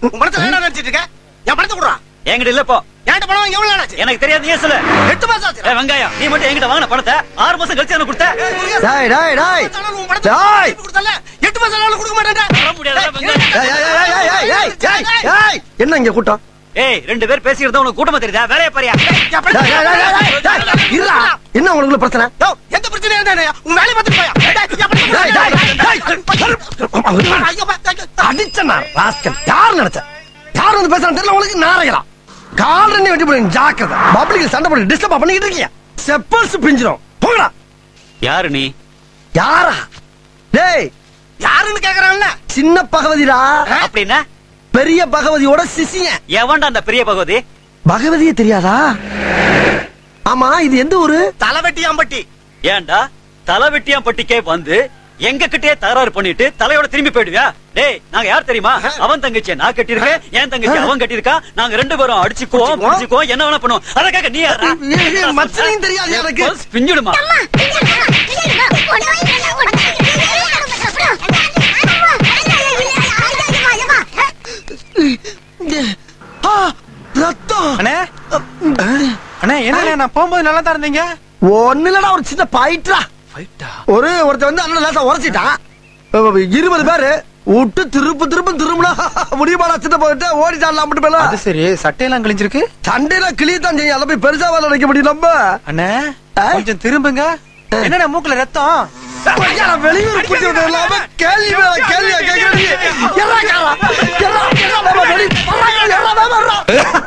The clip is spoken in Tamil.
உன் பணத்தை என்ன நினைச்சிட்டு இருக்க என் பணத்தை கொடுறா என்கிட்ட இல்ல இப்போ என்கிட்ட பணம் வாங்கி எவ்வளவு நாள் ஆச்சு எனக்கு தெரியாது நீ சொல்லு எட்டு மாசம் ஆச்சு ஏய், வெங்காயம் நீ மட்டும் என்கிட்ட வாங்கின பணத்தை ஆறு மாசம் கழிச்சு எனக்கு கொடுத்த டேய் டேய் டேய் உன் பணத்தை டேய். திருப்பி கொடுத்தல எட்டு மாசம் ஆனாலும் கொடுக்க மாட்டேன் வர முடியாதுடா, வெங்காயம். ஏய், ஏய், ஏய், ஏய், ஏய், ஏய், ஏய், ஏய், என்ன இங்க கூட்டம் ஏய் ரெண்டு பேர் பேசிக்கிறதா உனக்கு கூட்டமா தெரியுதா வேலைய பாரியா டேய், டேய், டேய், டேய், டேய், இருடா. என்ன உங்களுக்கு பிரச்சனை எந்த பிரச்சனையும் இருந்தானே உன் வேலையை பார்த்துட்டு போயா டேய், என் பணத்தை டேய், டேய், கொடுறா. டேய். ஐயோ, பா, ஐயோ. அடிச்சனா ராஸ்கல் யார் நினைச்ச யார் வந்து பேசுறான்னு தெரியல உங்களுக்கு நாரைகளா கால் ரெண்டு வெட்டி போடுங்க ஜாக்கிரதை பப்ளிக் சண்டை போட்டு டிஸ்டர்ப் பண்ணிக்கிட்டு இருக்கீங்க செப்பல்ஸ் பிஞ்சிரும் போங்கடா யாரு நீ யாரா டேய் யாருன்னு கேக்குறான்ல சின்ன பகவதிடா அப்படின்னா பெரிய பகவதியோட சிசியன் எவன்டா அந்த பெரிய பகவதி பகவதியே தெரியாதா ஆமா இது எந்த ஊரு தலைவெட்டி அம்பட்டி ஏன்டா தலை வெட்டியாம் பட்டிக்கே வந்து எங்க கிட்டே தகராறு பண்ணிட்டு தலையோட திரும்பி போயிடுவியா டேய் நாங்க யார் தெரியுமா அவன் தங்கச்சியை நான் கட்டியிருக்கேன் என் தங்கச்சி அவன் கட்டியிருக்கான் நாங்க ரெண்டு பேரும் அடிச்சுக்குவோம் புடிச்சுக்குவோம் என்ன வேணா பண்ணுவோம் அதற்காக நீ யாரா ஏய், ஏய், மச்சனையும் தெரியாது எனக்கு பல்ஸ் பிஞ்சிடுமா ஆ, ரத்தம் அண்ணே அண்ணே என்ன நான் போகும்போது நல்லா தான் இருந்தீங்க ஒண்ணு இல்லடா ஒரு சின்ன பாயிட்டா ஒரு ஒருத்தன் வந்து அண்ணன் லேசா உரைச்சிட்டான் அஹ் இருபது பேரு விட்டு திருப்பு திரும்ப திரும்பினா முடியுமாடா சின்ன போயிட்டு ஓடிட்டான் மட்டும் பேல அது சரி சட்டையெல்லாம் கிழிஞ்சிருக்கு சண்டையில கிளியத்தான் செய்யும் அதை போய் பெருசா வேலை நினைக்க முடியும் நம்ம அண்ணே ஆ? கொஞ்சம் திரும்புங்க என்னண்ணே மூக்குல ரத்தம் ஐயா, வெளியூர் கூட்டி வந்து இல்லாம கேள்வி மேல கேள்வியா கேட்கறீங்க. எர்ரா காரா, எர்ரா, எர்ரா, மாமா, வெளி- வர்றா, எர்ரா, மாமா, வர்றா.